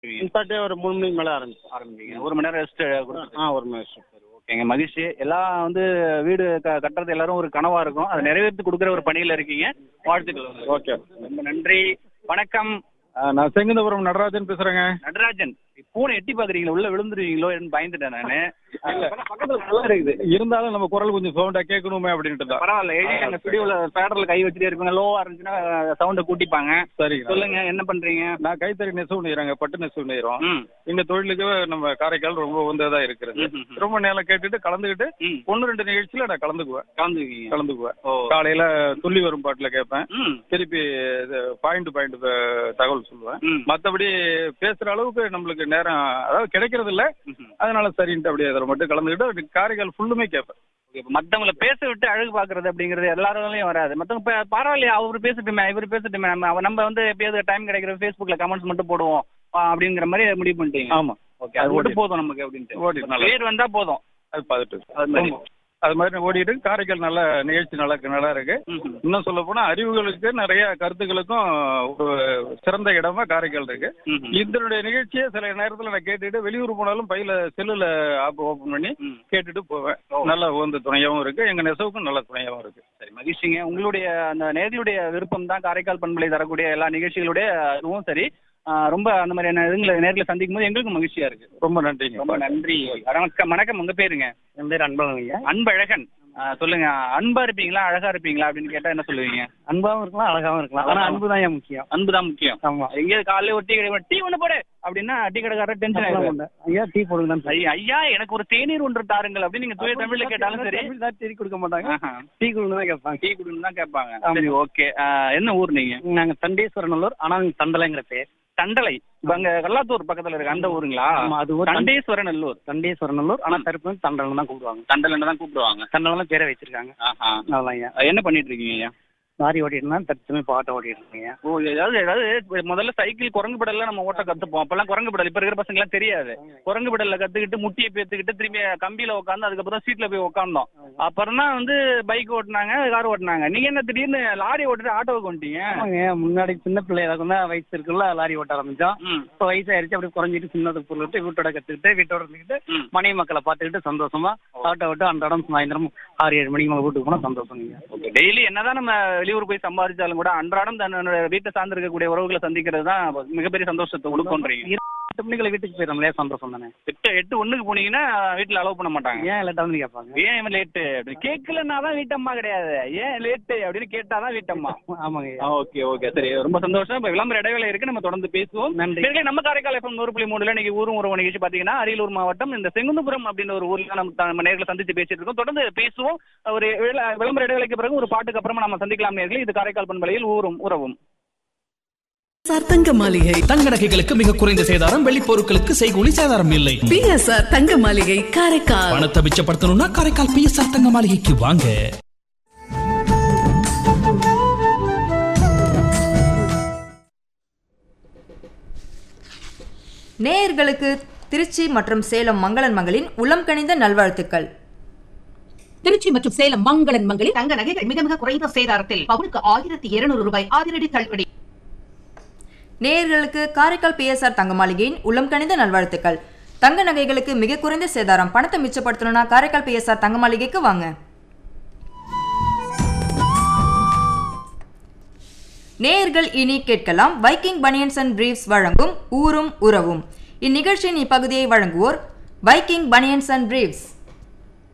இன்ஃபேக்டே ஒரு மூணு மணிக்கு மேலே ஆரம்பிச்சு ஆரம்பிப்பீங்க ஒரு மணி நேரம் ரெஸ்ட் கொடுத்துட்டு ஆ ஒரு மணி நேரம் சரி ஓகேங்க மகிழ்ச்சி எல்லாம் வந்து வீடு க கட்டுறது எல்லாரும் ஒரு கனவா இருக்கும் அதை நிறைவேற்றி கொடுக்குற ஒரு பணியில் இருக்கீங்க வாழ்த்துக்கள் உங்களுக்கு. ஓகே ரொம்ப நன்றி வணக்கம் நான் செங்குந்தபுரம் நடராஜன் பேசுகிறேங்க நடராஜன் பூனை எட்டி பாக்குறீங்களா உள்ள விழுந்துருவீங்களோ பயந்துட்டேன் நானு இல்ல. பக்கத்துல நல்லா இருக்குது இருந்தாலும் நம்ம குரல் கொஞ்சம் சவுண்டாக கேட்கணுமே அப்படின்ட்டு தான் பரவாயில்ல எழுதி அங்க ஸ்டுடியோல பேடர்ல கை வச்சுட்டே இருப்பாங்க லோவா இருந்துச்சுன்னா சவுண்ட கூட்டிப்பாங்க சரிங்க சொல்லுங்க என்ன பண்றீங்க நான் கைத்தறி நெசவு நெய்கிறேங்க பட்டு நெசவு நெய்கிறோம் ம் எங்க தொழிலுக்கு நம்ம காரைக்கால் ரொம்ப உந்ததா இருக்கிறது ம், ம், ம். ரொம்ப நேரம் கேட்டுட்டு கலந்துக்கிட்டு ம் ஒன்று ரெண்டு நிகழ்ச்சியில நான் கலந்துக்குவேன் கலந்துக்குவீங்க கலந்துக்குவேன் ஓ காலையில துள்ளி வரும் பாட்டுல கேட்பேன் ம் திருப்பி பாயிண்ட் பாயிண்ட் தகவல் சொல்லுவேன் ம் மத்தபடி பேசுற அளவுக்கு நம்மளுக்கு நேரம் அதாவது கிடைக்கிறது இல்ல ம்ஹும். அதனால சரின்ட்டு அப்படியே அதில் மட்டும் கலந்துக்கிட்டு காரைக்கால் ஃபுல்லுமே கேட்பேன் இப்ப மத்தவங்கள பேச விட்டு அழகு பாக்குறது அப்படிங்கிறது எல்லாராலையும் வராது மத்தவங்க ப- பரவாயில்லையா அவர் பேசட்டுமே இவர் பேசட்டுமே நம்ம அவ- நம்ம வந்து எப்பயாவது டைம் கிடைக்கிற ஃபேஸ்புக்ல கமெண்ட்ஸ் மட்டும் போடுவோம் ஆ, அப்படிங்கிற மாதிரி முடிவு பண்ணிட்டீங்க ஆமா ஓகே அது மட்டும் போதும் நமக்கு அப்படின்ட்டு ஓடிட்டு நல்லா பேர் வந்தா போதும் அது பார்த்துட்டு அது மாதிரி. ஆமா. அது மாதிரி ஓடிட்டு காரைக்கால் நல்ல நிகழ்ச்சி நல்லா நல்லா இருக்கு ம்ஹும். இன்னும் சொல்ல போனா அறிவுகளுக்கு நிறைய கருத்துக்களுக்கும் ஒரு சிறந்த இடமா காரைக்கால் இருக்கு ம்ஹும். இதனுடைய நிகழ்ச்சியை சில நேரத்துல நான் கேட்டுட்டு வெளியூர் போனாலும் பையில செல்லுல ஆப் ஓபன் பண்ணி ம். கேட்டுட்டு போவேன் ஓ. நல்ல உந்து துணையாவும் இருக்கு எங்க நெசவுக்கும் நல்ல துணையாவும் இருக்கு சரி மகிழ்ச்சிங்க உங்களுடைய அந்த நேர்களுடைய விருப்பம் தான் காரைக்கால் பண்பலை தரக்கூடிய எல்லா நிகழ்ச்சிகளுடைய இதுவும் சரி ஆ, ரொம்ப அந்த மாதிரியான இதுங்களை நேர்ல சந்திக்கும் போது எங்களுக்கும் மகிழ்ச்சியா இருக்கு ரொம்ப நன்றிங்க ரொம்ப நன்றி வணக்கம் வணக்கம் உங்க பேருங்க என் பேர் அன்பழகங்க அன்பழகன் ஆ, சொல்லுங்க அன்பா இருப்பீங்களா அழகா இருப்பீங்களா அப்படின்னு கேட்டா என்ன சொல்லுவீங்க அன்பாவும் இருக்கலாம் அழகாவும் இருக்கலாம் ஆனா அன்பு தான் முக்கியம் அன்பு தான் முக்கியம் ஆமா எங்கேயாவது காலையில ஒரு டீ கடை டீ ஒண்ணு போடு அப்படின்னா டீ கடைக்காரர் டென்ஷன் ஆயிடுவாங்க ஐயா டீ போடுங்க ஐயா ஐயா, எனக்கு ஒரு தேநீர் ஒன்று தாருங்கள் அப்படின்னு நீங்க தூய தமிழ்ல கேட்டாலும் சரி டீ கொடுக்க மாட்டாங்க ஆஹா. டீ கொடுங்க தான் கேட்பாங்க டீ குடுன்னு தான் கேட்பாங்க ஆமா. சரி ஓகே என்ன ஊர் நீங்க நாங்க தண்டேஸ்வரநல்லூர் ஆனா தண்டலைங்கிற பேர் தண்டலை இப்ப அங்க கல்லாத்தூர் பக்கத்துல இருக்கு அந்த ஊருங்களா ஆமா, அது ஊர் தண்டேஸ்வரன் நல்லூர் தண்டேஸ்வரநல்லூர் ஆனா தரப்பு வந்து தண்டலம் தான் கூப்பிடுவாங்க தண்டலன்னு தான் கூப்பிடுவாங்க தண்டலம் தான் பேரை வச்சிருக்காங்க ஆஹா அதான் ஐயா என்ன பண்ணிட்டு இருக்கீங்க ஐயா லாரி ஓட்டிட்டு இருந்தா தற்சமயம் பாட்டை ஓட்டிட்டு இருக்கீங்க ஓ ஏதாவது ஏதாவது முதல்ல சைக்கிள் குரங்கு பெடல்ல நம்ம ஓட்ட கத்துப்போம் அப்பெல்லாம் குரங்கு பெடல் இப்ப இருக்கிற பசங்க எல்லாம் தெரியாது குரங்கு பெடல்ல கத்துக்கிட்டு முட்டியை பேத்துக்கிட்டு திரும்பி கம்பியில உட்காந்து அதுக்கப்புறம் சீட்ல போய் உட்காந்தோம் அப்புறம் தான் வந்து பைக் ஓட்டுனாங்க கார் ஓட்டுனாங்க நீங்க என்ன திடீர்னு லாரி ஓட்டிட்டு ஆட்டோவுக்கு வந்துட்டீங்க ஆமாங்க முன்னாடி சின்ன பிள்ளையா தான் வயசு இருக்குல்ல லாரி ஓட்ட ஆரம்பிச்சோம் ம் இப்போ வயசாயிருச்சு அப்படியே குறைஞ்சிட்டு சின்னது பொருள் வீட்டோட கத்துக்கிட்டு வீட்டோட இருந்துக்கிட்டு ம். மனைவி மக்களை பார்த்துக்கிட்டு சந்தோஷமா ஆட்டோ விட்டு அன்றாடம் சாயந்தரம் ஆறு ஏழு மணிக்கு மேலே வீட்டுக்கு போனா சந்தோஷம் நீங்க ஓகே டெய்லி என்னதான் நம்ம வெளியூர் போய் சம்பாதிச்சாலும் கூட அன்றாடம் தன்னோட வீட்டை சார்ந்து இருக்கக்கூடிய உறவுகளை சந்திக்கிறது தான் மிகப்பெரிய சந்தோஷத்தை கொடுக்கும்ன்றீங்க எட்டு மணிக்குள்ள வீட்டுக்கு போயிடும் இல்லையா சந்தோஷம் தானே எட்டு எட்டு ஒண்ணுக்கு போனீங்கன்னா வீட்டுல அலோவ் பண்ண மாட்டாங்க ஏன் லேட்டா வந்து கேட்பாங்க ஏன் இவன் லேட்டு அப்படி கேட்கலன்னா தான் வீட்டம்மா கிடையாது ஏன் லேட்டு அப்படின்னு கேட்டாதான் வீட்டம்மா ஆமாங்க ஓகே ஓகே சரி ரொம்ப சந்தோஷம் இப்போ விளம்பர இடைவேளை இருக்கு நம்ம தொடர்ந்து பேசுவோம் நன்றி. நேர்களே, நம்ம காரைக்கால் எஃப்எம் நூறு புள்ளி மூணுல இன்னைக்கு ஊரும் உறவு நிகழ்ச்சி பாத்தீங்கன்னா அரியலூர் மாவட்டம் இந்த செங்குந்தபுரம் அப்படின்ற ஒரு ஊர்ல நம்ம த- நம்ம நேர்களை சந்திச்சு பேசிட்டு இருக்கோம் தொடர்ந்து பேசுவோம் ஒரு விள- விளம்பர இடைவேளைக்கு பிறகு ஒரு பாட்டுக்கு அப்புறமா நம்ம சந்திக்கலாம் நேர்களே இது காரைக்கால் பண்பலையில் ஊரும் உறவும் சார் தங்க மாளிகை தங்க நகைகளுக்கு மிக குறைந்த சேதாரம் வெள்ளி பொருட்களுக்கு செய்கூலி சேதாரம் இல்லை பிஎஸ்ஆர் தங்க மாளிகை காரைக்கால் பணத்தை மிச்சப்படுத்தணும்னா காரைக்கால் பிஎஸ்ஆர் தங்க மாளிகைக்கு வாங்க நேயர்களுக்கு திருச்சி மற்றும் சேலம் மங்களன் மகளின் உளம் கனிந்த நல்வாழ்த்துக்கள் திருச்சி மற்றும் சேலம் மங்களன் மங்களில் தங்க நகைகள் மிக மிக குறைந்த சேதாரத்தில் பவுனுக்கு ஆயிரத்தி இருநூறு ரூபாய் அதிரடி தள்ளுபடி நேயர்களுக்கு காரைக்கால் பிஎஸ்ஆர் தங்க மாளிகையின் உளம் கனிந்த நல்வாழ்த்துக்கள் தங்க நகைகளுக்கு மிக குறைந்த சேதாரம் பணத்தை மிச்சப்படுத்தணும்னா காரைக்கால் பிஎஸ்ஆர் தங்க மாளிகைக்கு வாங்க நேயர்கள் இனி கேட்கலாம் வைக்கிங் பனியன்ஸ் அண்ட் பிரீவ்ஸ் வழங்கும் ஊரும் உறவும் இந்நிகழ்ச்சியின் இப்பகுதியை வழங்குவோர் வைக்கிங் பனியன்ஸ் அண்ட் பிரீவ்ஸ்